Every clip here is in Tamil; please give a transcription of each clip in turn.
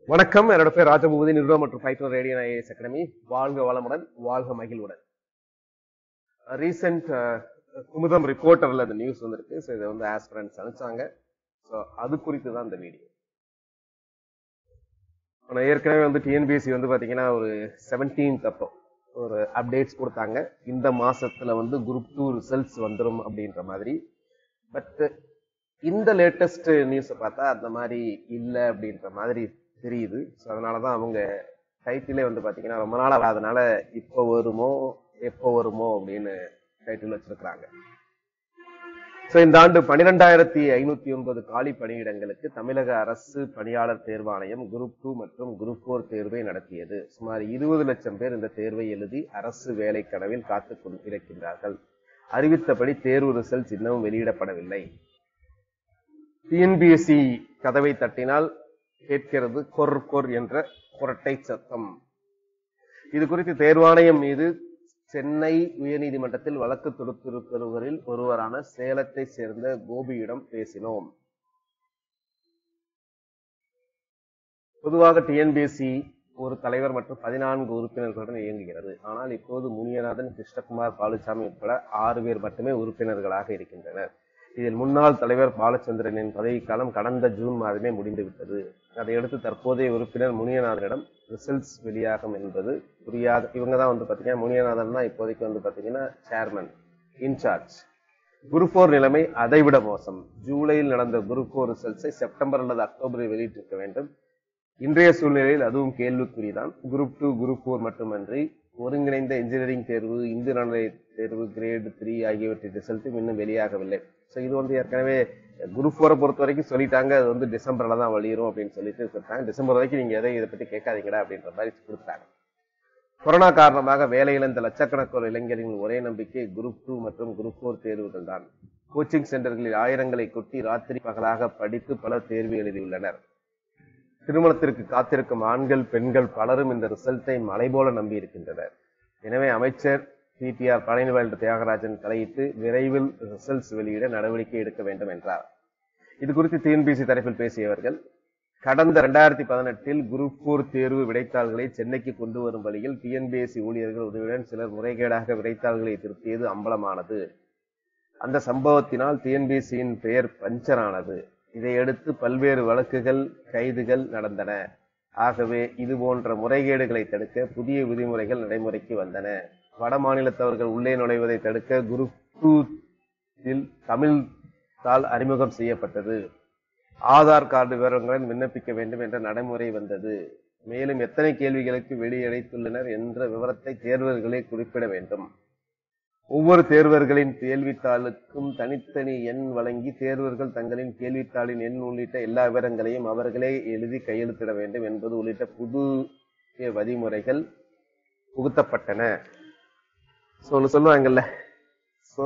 வணக்கம் என்னோட பேர் ராஜபூதி நிறுவனம் மற்றும் பைத்தோன் ரேடியோ ஐஏஎஸ் அகாடமி வாழ்க வளமுடன் வாழ்க மகிழ்வுடன் ரீசெண்ட் குமுதம் ரிப்போர்ட்டர்ல இந்த நியூஸ் வந்திருக்கு ஸோ இதை வந்து ஆஸ்பிரன்ஸ் அனுப்பிச்சாங்க ஸோ அது குறித்து தான் இந்த வீடியோ நான் ஏற்கனவே வந்து டிஎன்பிஎஸ்சி வந்து பாத்தீங்கன்னா ஒரு செவன்டீன்த் அப்போ ஒரு அப்டேட்ஸ் கொடுத்தாங்க இந்த மாசத்துல வந்து குரூப் டூ ரிசல்ட்ஸ் வந்துடும் அப்படின்ற மாதிரி பட் இந்த லேட்டஸ்ட் நியூஸை பார்த்தா அந்த மாதிரி இல்லை அப்படின்ற மாதிரி தெரியுது ஸோ அதனால தான் அவங்க டைட்டிலே வந்து பார்த்தீங்கன்னா ரொம்ப நாள் ஆகாதனால இப்போ வருமோ எப்போ வருமோ அப்படின்னு டைட்டில் வச்சிருக்கிறாங்க ஸோ இந்த ஆண்டு பன்னிரெண்டாயிரத்தி ஐநூத்தி ஒன்பது காலி பணியிடங்களுக்கு தமிழக அரசு பணியாளர் தேர்வாணையம் குரூப் டூ மற்றும் குரூப் போர் தேர்வை நடத்தியது சுமார் இருபது லட்சம் பேர் இந்த தேர்வை எழுதி அரசு வேலை கனவில் காத்துக் கொண்டிருக்கின்றார்கள் அறிவித்தபடி தேர்வு ரிசல்ட்ஸ் இன்னும் வெளியிடப்படவில்லை டிஎன்பிஎஸ்சி கதவை தட்டினால் கேட்கிறது கொர் கொர் என்ற குரட்டை சத்தம் இது குறித்து தேர்வாணையம் மீது சென்னை உயர்நீதிமன்றத்தில் வழக்கு தொடுத்திருப்பவரில் ஒருவரான சேலத்தை சேர்ந்த கோபியிடம் பேசினோம் பொதுவாக டிஎன்பிஎஸ்சி ஒரு தலைவர் மற்றும் பதினான்கு உறுப்பினர்களுடன் இயங்குகிறது ஆனால் இப்போது முனியநாதன் கிருஷ்ணகுமார் பாலுசாமி உட்பட ஆறு பேர் மட்டுமே உறுப்பினர்களாக இருக்கின்றனர் இதில் முன்னாள் தலைவர் பாலச்சந்திரனின் பதவிக்காலம் கடந்த ஜூன் மாதமே முடிந்துவிட்டது அதையடுத்து தற்போதைய உறுப்பினர் முனியநாதனிடம் ரிசல்ட்ஸ் வெளியாகும் என்பது புரியாத இவங்க தான் வந்து பாத்தீங்கன்னா முனியநாதன் தான் இப்போதைக்கு வந்து பாத்தீங்கன்னா சேர்மன் இன்சார்ஜ் குரூப் போர் நிலைமை அதைவிட மோசம் ஜூலையில் நடந்த குரூப் போர் ரிசல்ட்ஸை செப்டம்பர் அல்லது அக்டோபரில் வெளியிட்டிருக்க வேண்டும் இன்றைய சூழ்நிலையில் அதுவும் கேள்விக்குறிதான் குரூப் டூ குரூப் போர் மட்டுமன்றி ஒருங்கிணைந்த இன்ஜினியரிங் தேர்வு இந்து நலநிலை தேர்வு கிரேடு த்ரீ ஆகியவற்றின் ரிசல்ட்டும் இன்னும் வெளியாகவில்லை ஸோ இது வந்து ஏற்கனவே குரூப் ஃபோரை பொறுத்த வரைக்கும் சொல்லிட்டாங்க அது வந்து டிசம்பர்ல தான் வெளியிரும் அப்படின்னு சொல்லிட்டு சொல்லிட்டாங்க டிசம்பர் வரைக்கும் நீங்க எதை இதை பத்தி கேட்காதீங்கடா அப்படின்ற மாதிரி கொடுத்தாங்க கொரோனா காரணமாக வேலை இழந்த லட்சக்கணக்கான இளைஞர்களின் ஒரே நம்பிக்கை குரூப் டூ மற்றும் குரூப் போர் தேர்வுகள் தான் கோச்சிங் சென்டர்களில் ஆயிரங்களை கொட்டி ராத்திரி பகலாக படித்து பலர் தேர்வு எழுதியுள்ளனர் திருமணத்திற்கு காத்திருக்கும் ஆண்கள் பெண்கள் பலரும் இந்த ரிசல்ட்டை மலை போல நம்பி இருக்கின்றனர் எனவே அமைச்சர் பிடிஆர் பழனிவேல் தியாகராஜன் தலையிட்டு விரைவில் ரிசல்ட்ஸ் வெளியிட நடவடிக்கை எடுக்க வேண்டும் என்றார் இது குறித்து டிஎன்பிசி தரப்பில் பேசியவர்கள் கடந்த இரண்டாயிரத்தி பதினெட்டில் குரூப் போர் தேர்வு விடைத்தாள்களை சென்னைக்கு கொண்டு வரும் வழியில் டிஎன்பிஎஸ்சி ஊழியர்கள் உதவியுடன் சிலர் முறைகேடாக விடைத்தாள்களை திருத்தியது அம்பலமானது அந்த சம்பவத்தினால் டிஎன்பிஎஸ்சியின் பெயர் பஞ்சரானது இதையடுத்து பல்வேறு வழக்குகள் கைதுகள் நடந்தன ஆகவே இது போன்ற முறைகேடுகளை தடுக்க புதிய விதிமுறைகள் நடைமுறைக்கு வந்தன வட மாநிலத்தவர்கள் உள்ளே நுழைவதை தடுக்க குரு இல் தமிழ் தாள் அறிமுகம் செய்யப்பட்டது ஆதார் கார்டு விவரங்களுடன் விண்ணப்பிக்க வேண்டும் என்ற நடைமுறை வந்தது மேலும் எத்தனை கேள்விகளுக்கு வெளியடைத்துள்ளனர் என்ற விவரத்தை தேர்வர்களே குறிப்பிட வேண்டும் ஒவ்வொரு தேர்வர்களின் கேள்வித்தாளுக்கும் தனித்தனி எண் வழங்கி தேர்வர்கள் தங்களின் கேள்வித்தாளின் எண் உள்ளிட்ட எல்லா விவரங்களையும் அவர்களே எழுதி கையெழுத்திட வேண்டும் என்பது உள்ளிட்ட புது வழிமுறைகள் புகுத்தப்பட்டன ஸோ ஒன்று சொல்லுவாங்கல்ல ஸோ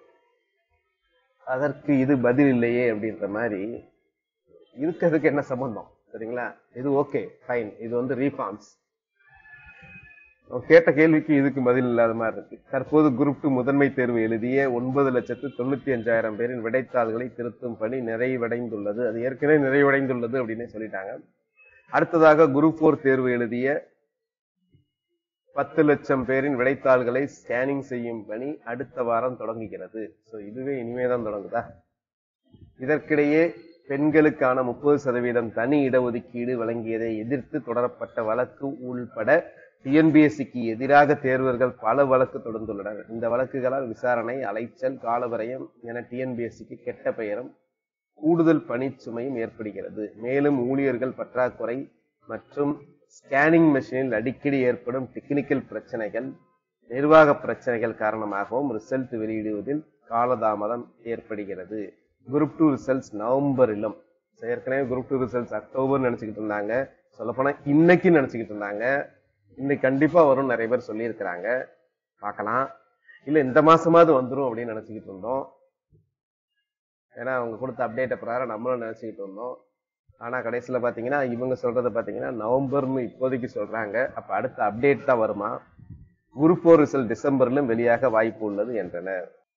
அதற்கு இது பதில் இல்லையே அப்படின்ற மாதிரி இருக்கிறதுக்கு என்ன சம்பந்தம் சரிங்களா இது ஓகே ஃபைன் இது வந்து ரீஃபார்ம்ஸ் கேட்ட கேள்விக்கு இதுக்கு பதில் இல்லாத மாதிரி இருக்கு தற்போது குரூப் டூ முதன்மை தேர்வு எழுதிய ஒன்பது லட்சத்து தொண்ணூத்தி அஞ்சாயிரம் பேரின் விடைத்தாள்களை திருத்தும் பணி நிறைவடைந்துள்ளது அது ஏற்கனவே நிறைவடைந்துள்ளது அப்படின்னு சொல்லிட்டாங்க அடுத்ததாக குரூப் போர் தேர்வு எழுதிய பத்து லட்சம் பேரின் விடைத்தாள்களை ஸ்கேனிங் செய்யும் பணி அடுத்த வாரம் தொடங்குகிறது ஸோ இதுவே இனிமேதான் தொடங்குதா இதற்கிடையே பெண்களுக்கான முப்பது சதவீதம் தனி இடஒதுக்கீடு வழங்கியதை எதிர்த்து தொடரப்பட்ட வழக்கு உள்பட டிஎன்பிஎஸ்சிக்கு எதிராக தேர்வர்கள் பல வழக்கு தொடர்ந்துள்ளனர் இந்த வழக்குகளால் விசாரணை அலைச்சல் காலவரையம் என டிஎன்பிஎஸ்சிக்கு கெட்ட பெயரும் கூடுதல் பணிச்சுமையும் ஏற்படுகிறது மேலும் ஊழியர்கள் பற்றாக்குறை மற்றும் ஸ்கேனிங் மெஷினில் அடிக்கடி ஏற்படும் டெக்னிக்கல் பிரச்சனைகள் நிர்வாக பிரச்சனைகள் காரணமாகவும் ரிசல்ட் வெளியிடுவதில் காலதாமதம் ஏற்படுகிறது குரூப் டூ ரிசல்ட்ஸ் நவம்பரிலும் ஏற்கனவே குரூப் டூ ரிசல்ட்ஸ் அக்டோபர் நினைச்சுக்கிட்டு இருந்தாங்க சொல்லப்போனா இன்னைக்கு நினைச்சுக்கிட்டு இருந்தாங்க இன்னைக்கு கண்டிப்பா வரும் நிறைய பேர் சொல்லியிருக்கிறாங்க பார்க்கலாம் இல்ல இந்த மாசமாவது வந்துரும் அப்படின்னு நினைச்சுக்கிட்டு இருந்தோம் ஏன்னா அவங்க கொடுத்த அப்டேட்டை பிரகாரம் நம்மளும் நினைச்சுக்கிட்டு இருந்தோம் ஆனா கடைசியில பாத்தீங்கன்னா இவங்க சொல்றத பாத்தீங்கன்னா நவம்பர்னு இப்போதைக்கு சொல்றாங்க அப்ப அடுத்த அப்டேட் தான் வருமா குரூப் போர் ரிசல்ட் டிசம்பர்லும் வெளியாக வாய்ப்பு உள்ளது என்றனர்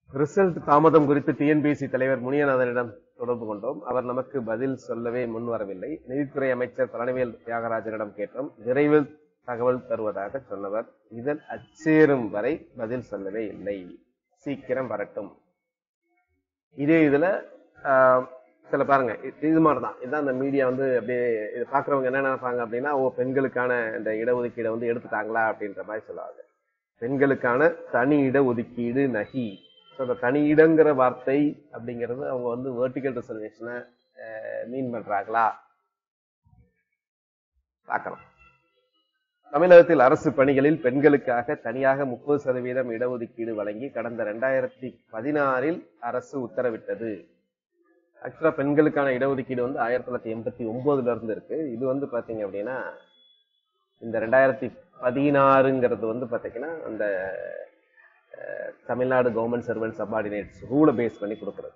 ரிசல்ட் தாமதம் குறித்து டிஎன்பிஎஸ்சி தலைவர் முனியநாதனிடம் தொடர்பு கொண்டோம் அவர் நமக்கு பதில் சொல்லவே முன் வரவில்லை நிதித்துறை அமைச்சர் பழனிவேல் தியாகராஜனிடம் கேட்டோம் விரைவில் தகவல் தருவதாக சொன்னவர் இதழ் அச்சேரும் வரை பதில் சொல்லவே இல்லை சீக்கிரம் வரட்டும் இதே இதுல ஆஹ், சில பாருங்க இது- இது மாதிரிதான் இதான் அந்த மீடியா வந்து அப்படியே இது பாக்குறவங்க என்ன நினைப்பாங்க அப்படின்னா ஓ பெண்களுக்கான இந்த இடஒதுக்கீடை வந்து எடுத்துட்டாங்களா அப்படின்ற மாதிரி சொல்லுவாங்க பெண்களுக்கான தனி இட ஒதுக்கீடு நகி ஸோ அந்த தனி இடங்கிற வார்த்தை அப்படிங்கிறது அவங்க வந்து வெர்டிகல் ரிசர்வேஷனை மீன் பண்றாங்களா பார்க்கலாம் தமிழகத்தில் அரசு பணிகளில் பெண்களுக்காக தனியாக முப்பது சதவீதம் இடஒதுக்கீடு வழங்கி கடந்த ரெண்டாயிரத்தி பதினாறில் அரசு உத்தரவிட்டது ஆக்சுவலா பெண்களுக்கான இடஒதுக்கீடு வந்து ஆயிரத்தி தொள்ளாயிரத்தி எண்பத்தி ஒன்பதுல இருந்து இருக்கு இது வந்து பாத்தீங்க அப்படின்னா இந்த ரெண்டாயிரத்தி பதினாறுங்கிறது வந்து பாத்தீங்கன்னா அந்த அஹ், தமிழ்நாடு கவர்மெண்ட் சர்வெண்ட் சப்பார்டினேட்ஸ் ரூலை பேஸ் பண்ணி கொடுக்கறது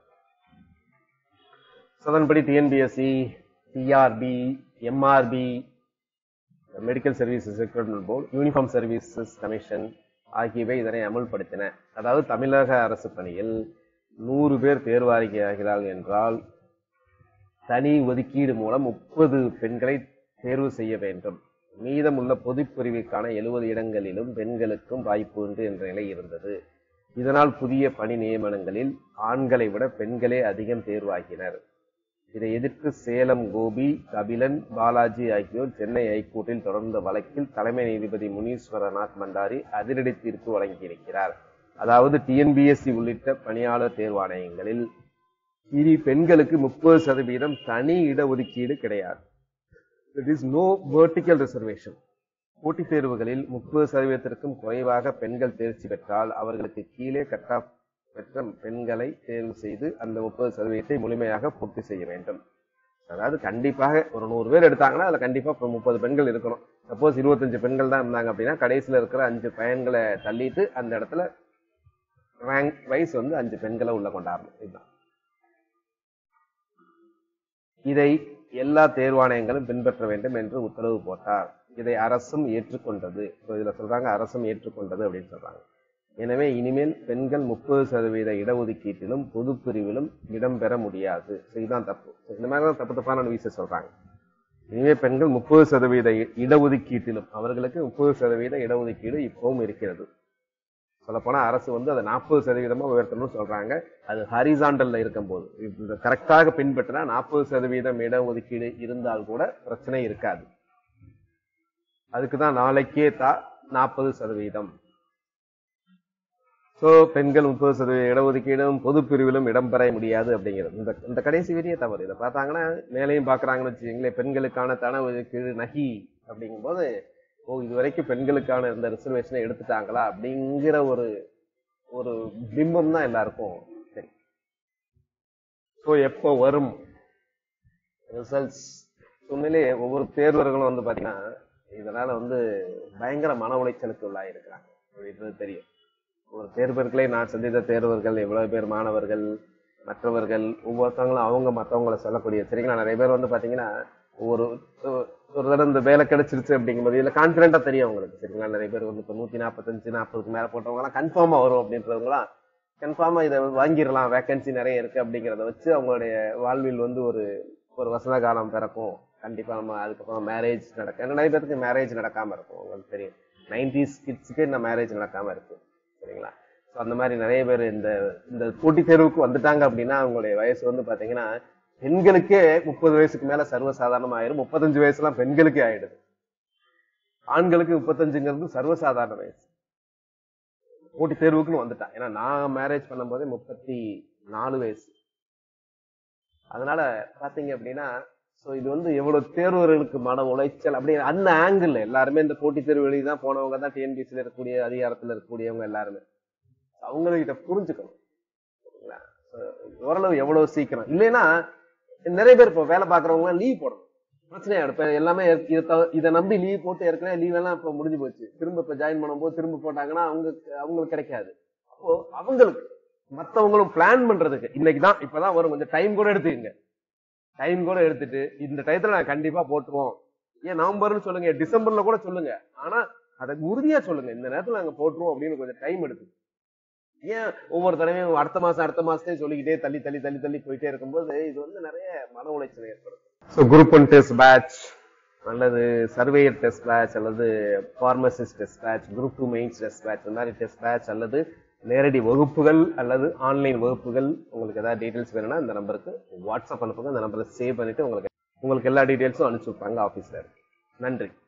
So, அதன்படி TNPSC TRB MRB medical services recruitment board uniform services commission ஆகியவை இதனை அமல்படுத்தின அதாவது தமிழக அரசு பணியில் நூறு பேர் தேர்வாகிறார்கள் என்றால் தனி ஒதுக்கீடு மூலம் முப்பது பெண்களை தேர்வு செய்ய வேண்டும் மீதமுள்ள பொதுப்பிரிவுக்கான எழுபது இடங்களிலும் பெண்களுக்கும் வாய்ப்பு உண்டு என்ற நிலை இருந்தது இதனால் புதிய பணி நியமனங்களில் ஆண்களை விட பெண்களே அதிகம் தேர்வாகினர் இதை எதிர்த்து சேலம் கோபி கபிலன் பாலாஜி ஆகியோர் சென்னை ஹைகோர்ட்டில் தொடர்ந்த வழக்கில் தலைமை நீதிபதி முனீஸ்வரநாத் மண்டாரி அதிரடி தீர்ப்பு வழங்கியிருக்கிறார் அதாவது டிஎன்பிஎஸ்சி உள்ளிட்ட பணியாளர் தேர்வாணையங்களில் இனி பெண்களுக்கு முப்பது சதவீதம் தனி இடஒதுக்கீடு கிடையாது it is no vertical reservation போட்டித் தேர்வுகளில் முப்பது சதவீதத்திற்கும் குறைவாக பெண்கள் தேர்ச்சி பெற்றால் அவர்களுக்கு கீழே கட் ஆஃப் பெற்ற பெண்களை தேர்வு செய்து அந்த முப்பது சதவீதத்தை முழுமையாக பூர்த்தி செய்ய வேண்டும் அதாவது கண்டிப்பாக ஒரு நூறு பேர் எடுத்தாங்கன்னா அதுல கண்டிப்பா இப்போ முப்பது பெண்கள் இருக்கணும் சப்போஸ் இருபத்தஞ்சு பெண்கள் தான் இருந்தாங்க அப்படின்னா கடைசியில இருக்கிற அஞ்சு பையன்களை தள்ளிட்டு அந்த இடத்துல ரேங்க் வைஸ் வந்து அஞ்சு பெண்களை உள்ள கொண்டாடணும் இதுதான் இதை எல்லா தேர்வாணையங்களும் பின்பற்ற வேண்டும் என்று உத்தரவு போட்டார் இதை அரசும் ஏற்றுக்கொண்டது இப்போ இதுல சொல்றாங்க அரசும் ஏற்றுக்கொண்டது அப்படின்னு சொல்றாங்க எனவே இனிமேல் பெண்கள் முப்பது சதவீத இடஒதுக்கீட்டிலும் பொது பிரிவிலும் இடம்பெற முடியாது So இதுதான் தப்பு So இந்த மாதிரி தான் தப்பு தப்பான விஷயம் சொல்றாங்க இனிமே பெண்கள் முப்பது சதவீத இ- இடஒதுக்கீட்டிலும் அவர்களுக்கு முப்பது சதவீத இடஒதுக்கீடு இப்பவும் இருக்கிறது சொல்லப்போனா அரசு வந்து அதை நாற்பது சதவீதமா உயர்த்தணும்னு சொல்றாங்க அது ஹரிசாண்டல்ல இருக்கும்போது இந்த கரெக்டாக பின்பற்றினா நாற்பது சதவீதம் இடஒதுக்கீடு இருந்தால் கூட பிரச்சனை இருக்காது அதுக்கு தான் நாளைக்கே தா நாற்பது சதவீதம் சோ பெண்கள் முப்பது சதவீத இடஒதுக்கீடும் பொது பிரிவிலும் இடம்பெற முடியாது அப்படிங்கிறது இந்த இந்த கடைசி வரியே தவறு இதை பார்த்தாங்கன்னா மேலையும் பார்க்கறாங்கன்னு வச்சுக்கீங்களேன் பெண்களுக்கான தன ஒதுக்கீடு நகி அப்படிங்கும்போது ஓ இது வரைக்கும் பெண்களுக்கான இந்த ரிசர்வேஷனை எடுத்துட்டாங்களா அப்படிங்கிற ஒரு ஒரு பிம்பம் தான் எல்லாருக்கும் சரி ஸோ எப்போ வரும் ரிசல்ட்ஸ் உண்மையிலேயே ஒவ்வொரு தேர்வர்களும் வந்து பாத்தீங்கன்னா இதனால வந்து பயங்கர மன உளைச்சலுக்கு உள்ளாயிருக்கிறாங்க அப்படின்றது தெரியும் ஒரு தேர்வர்களே நான் சந்தித்த தேர்வர்கள் எவ்வளவு பேர் மாணவர்கள் மற்றவர்கள் ஒவ்வொருத்தவங்களும் அவங்க மற்றவங்களை சொல்லக்கூடிய சரிங்களா நிறைய பேர் வந்து பாத்தீங்கன்னா ஒரு ஒரு தடவை இந்த வேலை கிடைச்சிருச்சு அப்படிங்கும்போது இதுல கான்பிடண்டா தெரியும் அவங்களுக்கு சரிங்களா நிறைய பேர் வந்து இப்போ நூத்தி நாற்பத்தஞ்சு நாற்பதுக்கு மேல போட்டவங்க எல்லாம் கன்ஃபார்மா வரும் அப்படின்றவங்களாம் கன்ஃபார்மா இதை வாங்கிடலாம் வேகன்சி நிறைய இருக்கு அப்படிங்கிறத வச்சு அவங்களுடைய வாழ்வில் வந்து ஒரு ஒரு வசந்த காலம் பிறக்கும் கண்டிப்பா நம்ம அதுக்கப்புறம் மேரேஜ் நடக்க ஏன்னா நிறைய பேருக்கு மேரேஜ் நடக்காம இருக்கும் உங்களுக்கு தெரியும் நைன்டிஸ் கிட்ஸுக்கு இந்த மேரேஜ் நடக்காம இருக்கு சரிங்களா ஸோ அந்த மாதிரி நிறைய பேர் இந்த இந்த போட்டித் தேர்வுக்கு வந்துட்டாங்க அப்படின்னா அவங்களுடைய வயசு வந்து பாத்தீங்கன்னா பெண்களுக்கே முப்பது வயசுக்கு மேல சர்வசாதாரணமா ஆயிரும் முப்பத்தஞ்சு வயசுலாம் பெண்களுக்கே ஆயிடுது ஆண்களுக்கு முப்பத்தஞ்சுங்கிறது சர்வசாதாரண வயசு போட்டித் தேர்வுக்குன்னு வந்துட்டான் ஏன்னா நான் மேரேஜ் பண்ணும்போதே முப்பத்தி நாலு வயசு அதனால பாத்தீங்க அப்படின்னா சோ இது வந்து எவ்வளவு தேர்வர்களுக்கு மன உளைச்சல் அப்படி அந்த ஆங்கிள் எல்லாருமே இந்த போட்டித் தேர்வு எழுதி தான் போனவங்க தான் டிஎன்பிசியில் இருக்கக்கூடிய அதிகாரத்துல இருக்கக்கூடியவங்க எல்லாருமே அவங்ககிட்ட புரிஞ்சுக்கணும் சரிங்களா? So, ஓரளவு எவ்வளவு சீக்கிரம் இல்லைன்னா நிறைய பேர் இப்போ வேலை பார்க்கறவங்க லீவ் போடணும் பிரச்சனையா இப்ப எல்லாமே இதை தவ- இதை நம்பி லீவ் போட்டு ஏற்கனவே லீவ் எல்லாம் இப்ப முடிஞ்சு போச்சு திரும்ப இப்ப ஜாயின் பண்ணும்போது திரும்ப போட்டாங்கன்னா அவங்க அவங்களுக்கு கிடைக்காது அப்போ அவங்களுக்கு மத்தவங்களும் பிளான் பண்றதுக்கு இன்னைக்கு தான் இப்பதான் வரும் கொஞ்சம் டைம் கூட எடுத்துக்கங்க டைம் கூட எடுத்துட்டு இந்த டயத்துல நான் கண்டிப்பா போட்டுருவோம் ஏன் நவம்பர்னு சொல்லுங்க டிசம்பர்ல கூட சொல்லுங்க ஆனா அதை உறுதியா சொல்லுங்க இந்த நேரத்துல நாங்க போட்டுருவோம் அப்படின்னு கொஞ்சம் டைம் எடுத்து ஏன் ஒவ்வொரு தடவையும் அடுத்த மாசம் அடுத்த மாசத்தையும் சொல்லிக்கிட்டே தள்ளி தள்ளி தள்ளி தள்ளி போயிட்டே இருக்கும்போது இது வந்து நிறைய மன உளைச்சல் ஏற்படும் so group one test batch அல்லது சர்வேயர் டெஸ்ட் பேட்ச் அல்லது pharmacist test batch group two mains test batch இந்த மாதிரி டெஸ்ட் பேட்ச் அல்லது நேரடி வகுப்புகள் அல்லது ஆன்லைன் வகுப்புகள் உங்களுக்கு ஏதாவது டீடைல்ஸ் வேணும்னா இந்த நம்பருக்கு வாட்ஸ்அப் அனுப்புங்க அந்த நம்பரை சேவ் பண்ணிட்டு உங்களுக்கு உங்களுக்கு எல்லா டீடைல்ஸும் அனுப்பிச்சு வைப்பாங்க ஆஃபீஸர் நன்றி